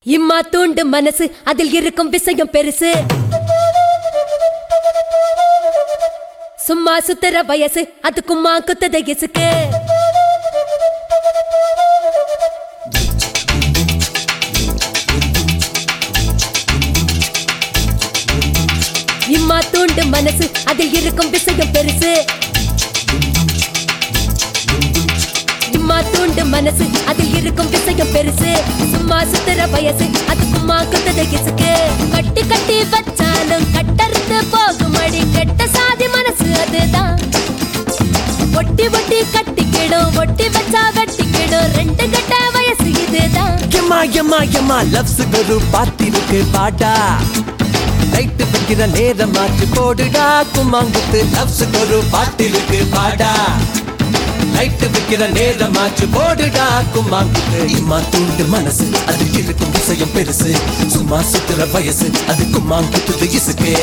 இம்மா தூண்டு மனசு அதில் இருக்கும் விஷயம் பெருசு சும்மா சுத்துற வயசு அதுக்கும்மா குத்தத இசுக்கு இம்மா தூண்டு மனசு அதில் இருக்கும் விஷயம் பெருசு இம்மா தூண்டு மனசு அதில் இருக்கும் விஷயம் பெருசு சும்மா சுத்துற வயசு அதுக்கும்மா குத்தத இசுக்கு கட்டி கட்டி வச்சாலும் கட்டறுத்து போகும் அடி கெட்ட சாதி மனசு அதுதான் ஒட்டி ஒட்டி கட்டிக்கிடும் ஒட்டி வச்சா வெட்டிக்கிடும் ரெண்டு கட்ட வயசு இதுதான் எம்மா எம்மா எம்மா லவ்ஸுக்கு ஒரு பாத்தி இருக்கு பாட்டா லைட்டு வைக்கிற நேரம் மாற்றி போடுடா கும்மாங்குத்து லவ்ஸுக்கு ஒரு பாட்டு இருக்கு பாடா லைட்டு வைக்கிற நேரம் மாற்றி போடுடா கும்மாங்குத்து இம்மா தூண்டு மனசு அது இருக்கும் விஷயம் பெருசு சும்மா சுத்துற வயசு அது கும்மாங்குத்து இசுக்கு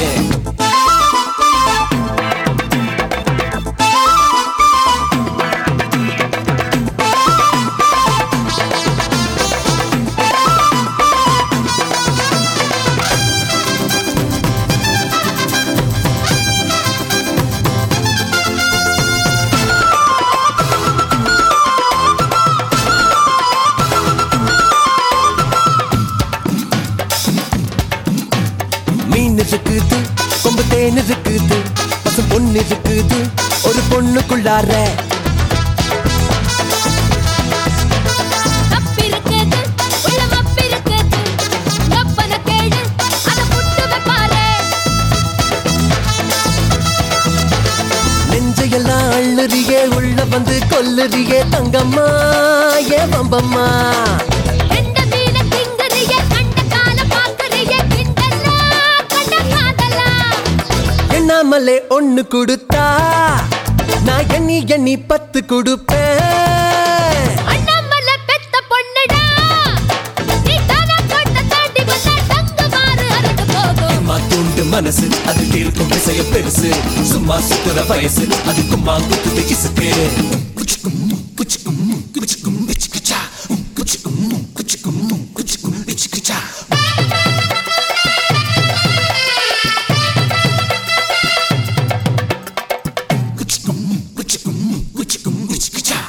மீன் இருக்குது கொம்பு தேன் இருக்குது பசு பொண்ணு இருக்குது ஒரு பொண்ணுக்குள்ளார தப்பிருக்குது, உள்ள மப்பிருக்குது. கப்பன கேடு, அத புட்டு வைப்பாரே. நெஞ்சையெல்லாம் அள்ளுறியே உள்ள வந்து கொல்லுறியே தங்கம்மா ஏன் பம்பம்மா எந்த மீன திங்குறிய, கண்ட கால பாக்குறிய, கிண்டலா, கண்ட காதலா. எண்ணாமலே ஒண்ணு கொடுத்தா நான் எண்ணி எண்ணி பத்து கொடுப்பேன் அண்ணாமலை பெத்த பொண்ணுடா. நீ தானா கொண்ட தாண்டி வந்தா தங்குமாறு அறுந்து போகும். அம்மா தூண்டு மனசு அதுக்கு இருக்கும் விசைய பெருசு சும்மா சுத்துற வயசு அதுக்கும் மாங்குத்து இசுக்கு குச்சிக்கும் குச்சிக்கும் குச்சிக்கும் இச்சுக்குச்சா குச்சிக்கும் குச்சிக்கும் குச்சிக்கும் இச்சுக்குச்சா குச்சிக்கும் குச்சிக்கும் குச்சிக்கும் இச்சுக்குச்சா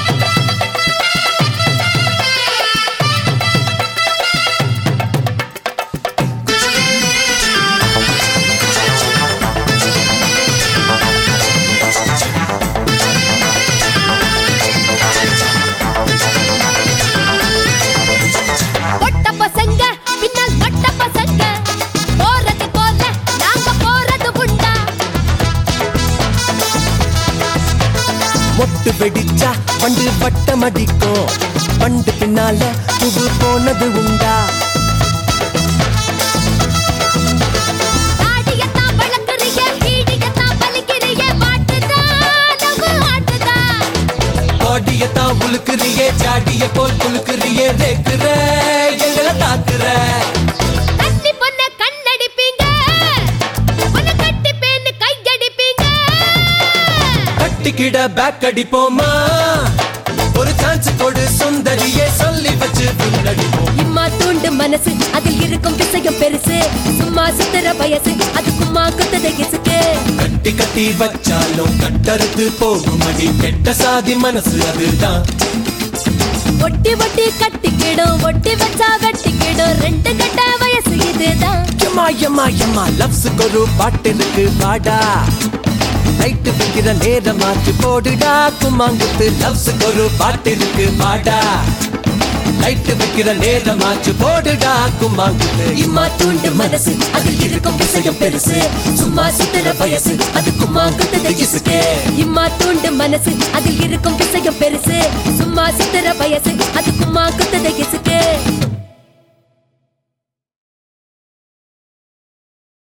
பொட்ட பசங்க, பின்னால் கட்ட பசங்க. போறது போல நாங்க போறது உண்டா மொட்டு வெடிச்சா வண்டு வட்டம் அடிக்கும் வண்டு பின்னால புது போனது உண்டா தாடியத்தான் வளர்க்குறிய, பீடியத்தான் பலிக்கிறிய, மாட்டுதா, நவு ஆட்டுதா. பாடியத்தான் உழுக்குறியே ஜாடிய போல் குலுக்குறியே ரேக்குற எங்களை தாக்குற கன்னி பொண்ண கண்ணடிப்பீங்க, உன்னை கட்டிப்பேன்னு கையடிப்பீங்க. கட்டிக்கிட பேக் அடிப்போமா ஒரு சான்ஸ் கொடு சுந்தரியே சொல்லி வச்சு பின்னடிப்போம் இம்மா தூண்டு மனசு அதில் இருக்கும் விஷயம் பெருசு சும்மா சுத்துற வயசு அதுக்கும்மா குத்தத இசுக்கு கட்டி கட்டி வச்சாலும் கட்டறுத்து போகும் அடி கெட்ட சாதி மனசு அதுதான் ஒட்டி ஒட்டி கட்டிக்கிடும் ஒட்டி வச்சா வெட்டிக்கிடும் ரெண்டு கட்ட வயசு இதுதான் எம்மா எம்மா எம்மா லவ்ஸுக்கு ஒரு பாட்டு இருக்கு பாடா லைட்டு வைக்கிற நேரம் மாற்றி போடுடா கும்மாங்குத்து லவ்ஸுக்கு ஒரு பாட்டு இருக்கு பாடா லைட்டு வைக்கிற நேரம் மாற்றி போடுடா கும்மாங்குத்து இம்மா தூண்டு மனசு அதில் இருக்கும் விஷயம் பெருசு சும்மா சுத்துற வயசு அதுக்கும்மா குத்தத இசுக்கு இம்மா தூண்டு மனசு அதில் இருக்கும் விஷயம் பெருசு சும்மா சுத்துற வயசு அதுக்கும்மா குத்தத இசுக்கு